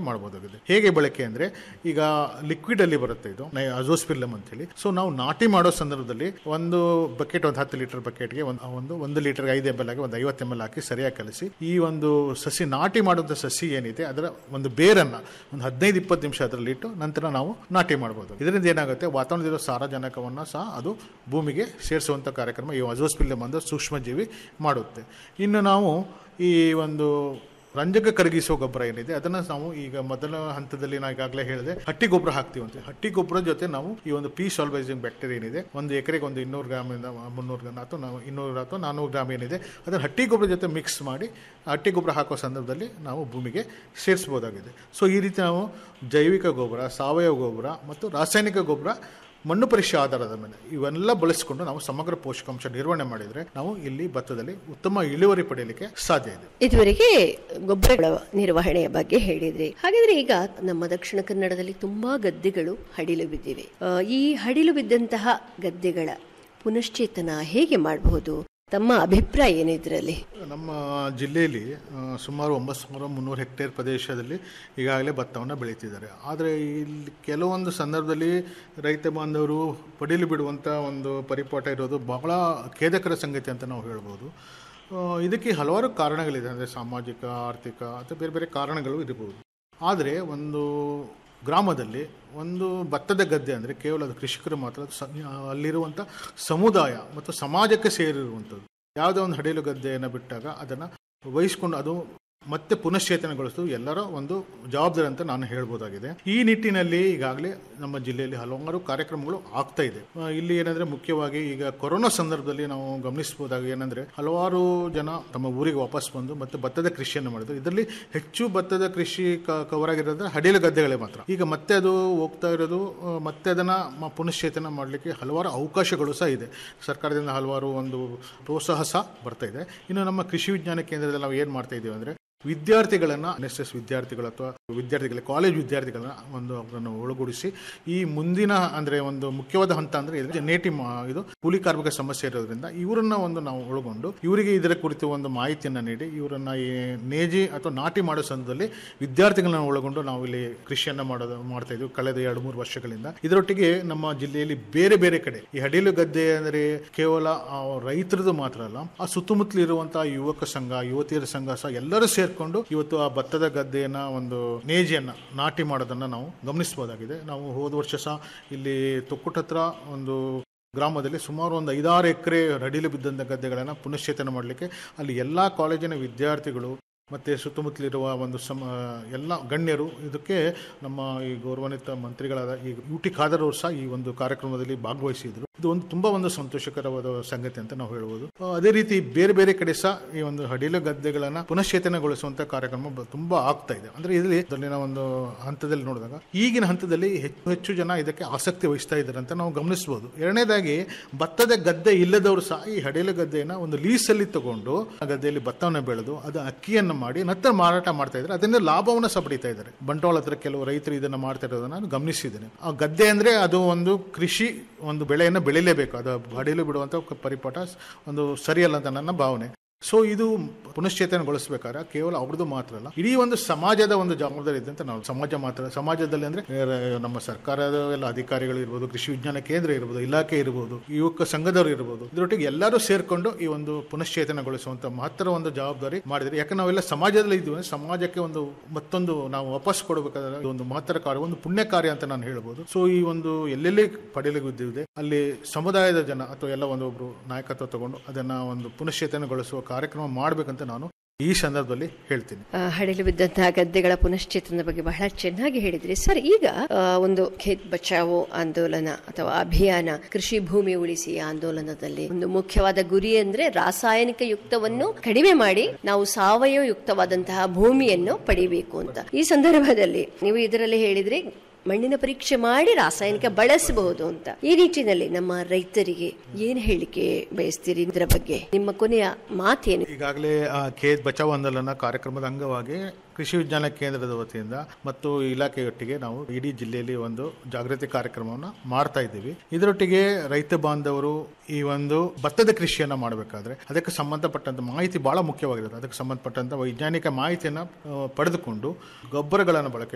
ಮಾಡಬಹುದಾಗಿದೆ ಹೇಗೆ ಬಳಕೆ ಅಂದ್ರೆ ಈಗ ಲಿಕ್ವಿಡ್ ಅಲ್ಲಿ ಬರುತ್ತೆ ಇದು ಅಜೋಸ್ಪಿಲ್ಲಮ್ ಅಂತ ಹೇಳಿ ಸೊ ನಾವು ನಾಟಿ ಮಾಡೋ ಸಂದರ್ಭದಲ್ಲಿ ಒಂದು ಬಕೆಟ್ ಒಂದು ಹತ್ತು ಲೀಟರ್ ಬಕೆಟ್ಗೆ ಒಂದು ಒಂದು ಒಂದು ಲೀಟರ್ ಐದು ಎಮ್ ಎಲ್ ಆಗಿ ಒಂದು ಐವತ್ತು ಎಮ್ ಎಲ್ ಹಾಕಿ ಸರಿಯಾಗಿ ಕಲಿಸಿ ಈ ಒಂದು ಸಸಿ ನಾಟಿ ಮಾಡುವಂಥ ಸಸಿ ಏನಿದೆ ಅದರ ಒಂದು ಬೇರನ್ನ ಒಂದು ಹದಿನೈದು ಇಪ್ಪತ್ತು ನಿಮಿಷ ಅದರಲ್ಲಿ ಇಟ್ಟು ನಂತರ ನಾವು ನಾಟಿ ಮಾಡಬಹುದು ಇದರಿಂದ ಏನಾಗುತ್ತೆ ವಾತಾವರಣದಲ್ಲಿರೋ ಸಾರಜನಕವನ್ನು ಸಹ ಅದು ಭೂಮಿಗೆ ಸೇರಿಸುವಂಥ ಕಾರ್ಯಕ್ರಮ ಈ ಅಜೋಸ್ಪಿಲ್ಲಮ್ ಒಂದು ಸೂಕ್ಷ್ಮಜೀವಿ ಮಾಡುತ್ತೆ ಇನ್ನು ನಾವು ಈ ಒಂದು ರಂಜಕ ಕರಗಿಸುವ ಗೊಬ್ಬರ ಏನಿದೆ ಅದನ್ನ ನಾವು ಈಗ ಮೊದಲ ಹಂತದಲ್ಲಿ ನಾನು ಈಗಾಗಲೇ ಹೇಳಿದೆ ಹಟ್ಟಿ ಗೊಬ್ಬರ ಹಾಕ್ತೀವಿ ಅಂತ ಹಟ್ಟಿ ಗೊಬ್ಬರ ಜೊತೆ ನಾವು ಈ ಒಂದು ಪಿ ಸಾಲ್ವೈಸಿಂಗ್ ಬ್ಯಾಕ್ಟೀರಿಯಾ ಏನಿದೆ ಒಂದು ಎಕರೆಗೆ ಒಂದು ಇನ್ನೂರು ಗ್ರಾಮಿಂದ ಮುನ್ನೂರು ಗ್ರಾಮ್ ಅಥವಾ ನಾವು ಇನ್ನೂರು ಅಥವಾ ನಾನ್ನೂರು ಗ್ರಾಮ್ ಏನಿದೆ ಅದನ್ನು ಹಟ್ಟಿ ಗೊಬ್ಬರ ಜೊತೆ ಮಿಕ್ಸ್ ಮಾಡಿ ಆ ಹಟ್ಟಿ ಗೊಬ್ಬರ ಹಾಕೋ ಸಂದರ್ಭದಲ್ಲಿ ನಾವು ಭೂಮಿಗೆ ಸೇರಿಸ್ಬೋದಾಗಿದೆ ಸೊ ಈ ರೀತಿ ನಾವು ಜೈವಿಕ ಗೊಬ್ಬರ ಸಾವಯವ ಗೊಬ್ಬರ ಮತ್ತು ರಾಸಾಯನಿಕ ಗೊಬ್ಬರ ಮಣ್ಣು ಪರೀಕ್ಷೆ ಆಧಾರದ ಮೇಲೆ ಇವೆಲ್ಲ ಬಳಸಿಕೊಂಡು ನಾವು ಸಮಗ್ರ ಪೋಷಕಾಂಶ ನಿರ್ವಹಣೆ ಮಾಡಿದರೆ ನಾವು ಇಲ್ಲಿ ಭತ್ತದಲ್ಲಿ ಉತ್ತಮ ಇಳುವರಿ ಪಡೆಯಲಿಕ್ಕೆ ಸಾಧ್ಯ ಇದೆ ಇದುವರೆಗೆ ಗೊಬ್ಬರಗಳ ನಿರ್ವಹಣೆಯ ಬಗ್ಗೆ ಹೇಳಿದ್ರಿ ಹಾಗಾದ್ರೆ ಈಗ ನಮ್ಮ ದಕ್ಷಿಣ ಕನ್ನಡದಲ್ಲಿ ತುಂಬಾ ಗದ್ದೆಗಳು ಹಡಿಲು ಬಿದ್ದಿವೆ ಆ, ಈ ಹಡಿಲು ಬಿದ್ದಂತಹ ಗದ್ದೆಗಳ ಪುನಶ್ಚೇತನ ಹೇಗೆ ಮಾಡಬಹುದು ತಮ್ಮ ಅಭಿಪ್ರಾಯ ಏನು ಇದರಲ್ಲಿ ನಮ್ಮ ಜಿಲ್ಲೆಯಲ್ಲಿ ಆ, ಸುಮಾರು ಒಂಬತ್ತು ಸಾವಿರ ಮುನ್ನೂರು ಹೆಕ್ಟೇರ್ ಪ್ರದೇಶದಲ್ಲಿ ಈಗಾಗಲೇ ಭತ್ತವನ್ನು ಬೆಳೀತಿದ್ದಾರೆ ಆದರೆ ಇಲ್ಲಿ ಕೆಲವೊಂದು ಸಂದರ್ಭದಲ್ಲಿ ರೈತ ಬಾಂಧವರು ಪಡೀಲಿ ಬಿಡುವಂಥ ಒಂದು ಪರಿಪಾಠ ಇರೋದು ಬಹಳ ಖೇದಕರ ಸಂಗತಿ ಅಂತ ನಾವು ಹೇಳ್ಬೋದು ಆ, ಇದಕ್ಕೆ ಹಲವಾರು ಕಾರಣಗಳಿದೆ ಅಂದರೆ ಸಾಮಾಜಿಕ ಆರ್ಥಿಕ ಅಥವಾ ಬೇರೆ ಬೇರೆ ಕಾರಣಗಳು ಇರಬಹುದು ಆದರೆ ಒಂದು ಗ್ರಾಮದಲ್ಲಿ ಒಂದು ಭತ್ತದ ಗದ್ದೆ ಅಂದರೆ ಕೇವಲ ಅದು ಕೃಷಿಕರು ಮಾತ್ರ ಅದು ಸ- ಅಲ್ಲಿರುವಂಥ ಸಮುದಾಯ ಮತ್ತು ಸಮಾಜಕ್ಕೆ ಸೇರಿರುವಂಥದ್ದು ಯಾವುದೋ ಒಂದು ಹಡೇಲು ಗದ್ದೆಯನ್ನು ಬಿಟ್ಟಾಗ ಅದನ್ನು ವಹಿಸ್ಕೊಂಡು ಅದು ಮತ್ತೆ ಪುನಶ್ಚೇತನಗೊಳಿಸೋದು ಎಲ್ಲರ ಒಂದು ಜವಾಬ್ದಾರಿ ಅಂತ ನಾನು ಹೇಳ್ಬೋದಾಗಿದೆ ಈ ನಿಟ್ಟಿನಲ್ಲಿ ಈಗಾಗಲೇ ನಮ್ಮ ಜಿಲ್ಲೆಯಲ್ಲಿ ಹಲವಾರು ಕಾರ್ಯಕ್ರಮಗಳು ಆಗ್ತಾ ಇದೆ ಆ, ಇಲ್ಲಿ ಏನಂದ್ರೆ ಮುಖ್ಯವಾಗಿ ಈಗ ಕೊರೋನಾ ಸಂದರ್ಭದಲ್ಲಿ ನಾವು ಗಮನಿಸಬಹುದಾಗ ಏನಂದ್ರೆ ಹಲವಾರು ಜನ ತಮ್ಮ ಊರಿಗೆ ವಾಪಸ್ ಬಂದು ಮತ್ತೆ ಭತ್ತದ ಕೃಷಿಯನ್ನು ಮಾಡಿದ್ರು ಇದರಲ್ಲಿ ಹೆಚ್ಚು ಭತ್ತದ ಕೃಷಿ ಕವರ್ ಆಗಿರೋದ್ರೆ ಹಡೇಲು ಗದ್ದೆಗಳೇ ಮಾತ್ರ ಈಗ ಮತ್ತೆ ಅದು ಹೋಗ್ತಾ ಇರೋದು ಆ, ಮತ್ತೆ ಅದನ್ನ ಮ- ಪುನಶ್ಚೇತನ ಮಾಡಲಿಕ್ಕೆ ಹಲವಾರು ಅವಕಾಶಗಳು ಸಹ ಇದೆ ಸರ್ಕಾರದಿಂದ ಹಲವಾರು ಒಂದು ಪ್ರೋತ್ಸಾಹ ಸಹ ಬರ್ತಾ ಇದೆ ಇನ್ನು ನಮ್ಮ ಕೃಷಿ ವಿಜ್ಞಾನ ಕೇಂದ್ರದಲ್ಲಿ ನಾವು ಏನು ಮಾಡ್ತಾ ಇದ್ದೀವಿ ಅಂದ್ರೆ ವಿದ್ಯಾರ್ಥಿಗಳನ್ನ ಎನ್ ಎಸ್ ಎಸ್ ವಿದ್ಯಾರ್ಥಿಗಳು ಅಥವಾ ವಿದ್ಯಾರ್ಥಿಗಳ ಕಾಲೇಜ್ ವಿದ್ಯಾರ್ಥಿಗಳನ್ನ ಒಂದು ಅವರನ್ನು ಒಳಗೂಡಿಸಿ ಈ ಮುಂದಿನ ಅಂದ್ರೆ ಒಂದು ಮುಖ್ಯವಾದ ಹಂತ ಅಂದ್ರೆ ಇದು ನೇಟಿ ಮಾ- ಇದು ಕೂಲಿ ಕಾರ್ಮಿಕ ಸಮಸ್ಯೆ ಇರೋದ್ರಿಂದ ಇವರನ್ನ ಒಂದು ನಾವು ಒಳಗೊಂಡು ಇವರಿಗೆ ಇದರ ಕುರಿತು ಒಂದು ಮಾಹಿತಿಯನ್ನ ನೀಡಿ ಇವರನ್ನ ಈ ನೇಜಿ ಅಥವಾ ನಾಟಿ ಮಾಡೋ ಸಂದರ್ಭದಲ್ಲಿ ವಿದ್ಯಾರ್ಥಿಗಳನ್ನ ಒಳಗೊಂಡು ನಾವು ಇಲ್ಲಿ ಕೃಷಿಯನ್ನ ಮಾಡೋದು ಮಾಡ್ತಾ ಇದ್ವಿ ಕಳೆದ ಎರಡು ಮೂರು ವರ್ಷಗಳಿಂದ ಇದರೊಟ್ಟಿಗೆ ನಮ್ಮ ಜಿಲ್ಲೆಯಲ್ಲಿ ಬೇರೆ ಬೇರೆ ಕಡೆ ಈ ಹಡೀಲು ಗದ್ದೆ ಅಂದರೆ ಕೇವಲ ಆ ರೈತರದು ಮಾತ್ರ ಅಲ್ಲ ಆ ಸುತ್ತಮುತ್ತಲು ಇರುವಂತಹ ಯುವಕ ಸಂಘ ಯುವತಿಯರ ಸಂಘ ಸಹ ಎಲ್ಲರೂ ಸೇರ್ಕೊಂಡು ಇವತ್ತು ಆ ಭತ್ತದ ಗದ್ದೆಯನ್ನ ಒಂದು ನೇಜಿಯನ್ನ ನಾಟಿ ಮಾಡೋದನ್ನ ನಾವು ಗಮನಿಸಬಹುದಾಗಿದೆ ನಾವು ಹೋದ ವರ್ಷ ಸಹ ಇಲ್ಲಿ ತೊಕ್ಕುಟ ಹತ್ರ ಒಂದು ಗ್ರಾಮದಲ್ಲಿ ಸುಮಾರು ಒಂದು ಐದಾರು ಎಕರೆ ಅಡಿಲು ಬಿದ್ದಂಥ ಗದ್ದೆಗಳನ್ನು ಪುನಶ್ಚೇತನ ಮಾಡಲಿಕ್ಕೆ ಅಲ್ಲಿ ಎಲ್ಲ ಕಾಲೇಜಿನ ವಿದ್ಯಾರ್ಥಿಗಳು ಮತ್ತು ಸುತ್ತಮುತ್ತಲಿರುವ ಒಂದು ಸಮ ಎಲ್ಲ ಗಣ್ಯರು ಇದಕ್ಕೆ ನಮ್ಮ ಈ ಗೌರವಾನ್ವಿತ ಮಂತ್ರಿಗಳಾದ ಈ ಯು ಟಿ ಖಾದರ್ ಅವರು ಸಹ ಈ ಒಂದು ಕಾರ್ಯಕ್ರಮದಲ್ಲಿ ಭಾಗವಹಿಸಿದ್ರು ಇದು ಒಂದು ತುಂಬ ಒಂದು ಸಂತೋಷಕರವಾದ ಸಂಗತಿ ಅಂತ ನಾವು ಹೇಳ್ಬೋದು ಆ, ಅದೇ ರೀತಿ ಬೇರೆ ಬೇರೆ ಕಡೆ ಸಹ ಈ ಒಂದು ಹಡಿಲು ಗದ್ದೆಗಳನ್ನು ಪುನಶ್ಚೇತನಗೊಳಿಸುವಂಥ ಕಾರ್ಯಕ್ರಮ ಬ- ತುಂಬಾ ಆಗ್ತಾ ಇದೆ ಅಂದ್ರೆ ಇದರಲ್ಲಿ ಇದರಲ್ಲಿನ ಒಂದು ಹಂತದಲ್ಲಿ ನೋಡಿದಾಗ ಈಗಿನ ಹಂತದಲ್ಲಿ ಹೆಚ್ಚು ಹೆಚ್ಚು ಜನ ಇದಕ್ಕೆ ಆಸಕ್ತಿ ವಹಿಸ್ತಾ ಇದ್ದಾರೆ ಅಂತ ನಾವು ಗಮನಿಸಬಹುದು ಎರಡನೇದಾಗಿ ಭತ್ತದ ಗದ್ದೆ ಇಲ್ಲದವರು ಸಹ ಈ ಹಡೇಲು ಗದ್ದೆಯನ್ನ ಒಂದು ಲೀಸಲ್ಲಿ ತಗೊಂಡು ಆ ಗದ್ದೆಯಲ್ಲಿ ಭತ್ತವನ್ನು ಬೆಳೆದು ಅದು ಅಕ್ಕಿಯನ್ನು ಮಾಡಿ ನಂತರ ಮಾರಾಟ ಮಾಡ್ತಾ ಇದ್ದಾರೆ ಅದರಿಂದ ಲಾಭವನ್ನು ಸಹ ಪಡಿತಾ ಇದ್ದಾರೆ ಬಂಟ್ವಾಳ ಹತ್ರ ಕೆಲವು ರೈತರು ಇದನ್ನ ಮಾಡ್ತಾ ಇರೋದನ್ನ ನಾನು ಗಮನಿಸಿದ್ದೇನೆ ಆ ಗದ್ದೆ ಅಂದ್ರೆ ಅದು ಒಂದು ಕೃಷಿ ಒಂದು ಬೆಳೆಯನ್ನು ಬೆಳಿಲೇಬೇಕು ಅದು ಹಡಿಲು ಬಿಡುವಂತ ಪರಿಪಾಠ ಒಂದು ಸರಿಯಲ್ಲ ಅಂತ ನನ್ನ ಭಾವನೆ ಸೊ ಇದು ಪುನಶ್ಚೇತನಗೊಳಿಸಬೇಕಾದ್ರೆ ಕೇವಲ ಅವ್ರದ್ದು ಮಾತ್ರ ಅಲ್ಲ ಇಡೀ ಒಂದು ಸಮಾಜದ ಒಂದು ಜವಾಬ್ದಾರಿ ಇದೆ ಅಂತ ನಾವು ಸಮಾಜ ಮಾತ್ರ ಸಮಾಜದಲ್ಲಿ ಅಂದ್ರೆ ಆ, ನಮ್ಮ ಸರ್ಕಾರದ ಎಲ್ಲ ಅಧಿಕಾರಿಗಳು ಇರ್ಬೋದು ಕೃಷಿ ವಿಜ್ಞಾನ ಕೇಂದ್ರ ಇರ್ಬೋದು ಇಲಾಖೆ ಇರ್ಬೋದು ಯುವಕ ಸಂಘದವರು ಇರ್ಬೋದು ಇದರೊಟ್ಟಿಗೆ ಎಲ್ಲರೂ ಸೇರ್ಕೊಂಡು ಈ ಒಂದು ಪುನಶ್ಚೇತನಗೊಳಿಸುವಂತ ಮಹತ್ತರ ಒಂದು ಜವಾಬ್ದಾರಿ ಮಾಡಿದ್ರೆ ಯಾಕಂದ್ರೆ ನಾವೆಲ್ಲ ಸಮಾಜದಲ್ಲಿ ಇದ್ದೀವಿ ಅಂದ್ರೆ ಸಮಾಜಕ್ಕೆ ಒಂದು ಮತ್ತೊಂದು ನಾವು ವಾಪಸ್ ಕೊಡಬೇಕಾದ್ರೆ ಇದು ಒಂದು ಮಹತ್ತರ ಕಾರ್ಯ ಒಂದು ಪುಣ್ಯ ಕಾರ್ಯ ಅಂತ ನಾನು ಹೇಳ್ಬೋದು ಸೊ ಈ ಒಂದು ಎಲ್ಲೆಲ್ಲಿ ಪಡೆಯಲಿದೆ ಅಲ್ಲಿ ಸಮುದಾಯದ ಜನ ಅಥವಾ ಎಲ್ಲ ಒಂದೊಬ್ರು ನಾಯಕತ್ವ ತಗೊಂಡು ಅದನ್ನ ಒಂದು ಪುನಶ್ಚೇತನಗೊಳಿಸುವ ಕಾರ್ಯಕ್ರಮ ಮಾಡಬೇಕಂತ ನಾನು ಈ ಸಂದರ್ಭದಲ್ಲಿ ಹೇಳ್ತೀನಿ ಆ, ಹಡಿಲು ಬಿದ್ದಂತಹ ಗದ್ದೆಗಳ ಪುನಶ್ಚೇತನದ ಬಗ್ಗೆ ಬಹಳ ಚೆನ್ನಾಗಿ ಹೇಳಿದ್ರಿ ಸರ್ ಈಗ ಆ, ಒಂದು ಖೇತ್ ಬಚಾವೋ ಆಂದೋಲನ ಅಥವಾ ಅಭಿಯಾನ ಕೃಷಿ ಭೂಮಿ ಉಳಿಸಿ ಆಂದೋಲನದಲ್ಲಿ ಒಂದು ಮುಖ್ಯವಾದ ಗುರಿ ಅಂದ್ರೆ ರಾಸಾಯನಿಕ ಯುಕ್ತವನ್ನು ಕಡಿಮೆ ಮಾಡಿ ನಾವು ಸಾವಯವ ಯುಕ್ತವಾದಂತಹ ಭೂಮಿಯನ್ನು ಪಡಿಬೇಕು ಅಂತ ಈ ಸಂದರ್ಭದಲ್ಲಿ ನೀವು ಇದರಲ್ಲಿ ಹೇಳಿದ್ರಿ ಮಣ್ಣಿನ ಪರೀಕ್ಷೆ ಮಾಡಿ ರಾಸಾಯನಿಕ ಬಳಸಬಹುದು ಅಂತ ಈ ನಿಟ್ಟಿನಲ್ಲಿ ನಮ್ಮ ರೈತರಿಗೆ ಏನ್ ಹೇಳಿಕೆ ಬಯಸ್ತೀರಿ ಇದರ ಬಗ್ಗೆ ನಿಮ್ಮ ಕೊನೆಯ ಮಾತೇನು ಈಗಾಗಲೇ ಆ ಖೇತ್ ಬಚಾವ್ ಆಂದೋಲನ ಕಾರ್ಯಕ್ರಮದ ಅಂಗವಾಗಿ ಕೃಷಿ ವಿಜ್ಞಾನ ಕೇಂದ್ರದ ವತಿಯಿಂದ ಮತ್ತು ಇಲಾಖೆಯೊಟ್ಟಿಗೆ ನಾವು ಇಡೀ ಜಿಲ್ಲೆಯಲ್ಲಿ ಒಂದು ಜಾಗೃತಿ ಕಾರ್ಯಕ್ರಮವನ್ನು ಮಾಡ್ತಾ ಇದ್ದೀವಿ ಇದರೊಟ್ಟಿಗೆ ರೈತ ಬಾಂಧವರು ಈ ಒಂದು ಭತ್ತದ ಕೃಷಿಯನ್ನ ಮಾಡಬೇಕಾದ್ರೆ ಅದಕ್ಕೆ ಸಂಬಂಧಪಟ್ಟಂತ ಮಾಹಿತಿ ಬಹಳ ಮುಖ್ಯವಾಗಿರುತ್ತೆ ಅದಕ್ಕೆ ಸಂಬಂಧಪಟ್ಟಂತ ವೈಜ್ಞಾನಿಕ ಮಾಹಿತಿಯನ್ನು ಆ, ಪಡೆದುಕೊಂಡು ಗೊಬ್ಬರಗಳನ್ನು ಬಳಕೆ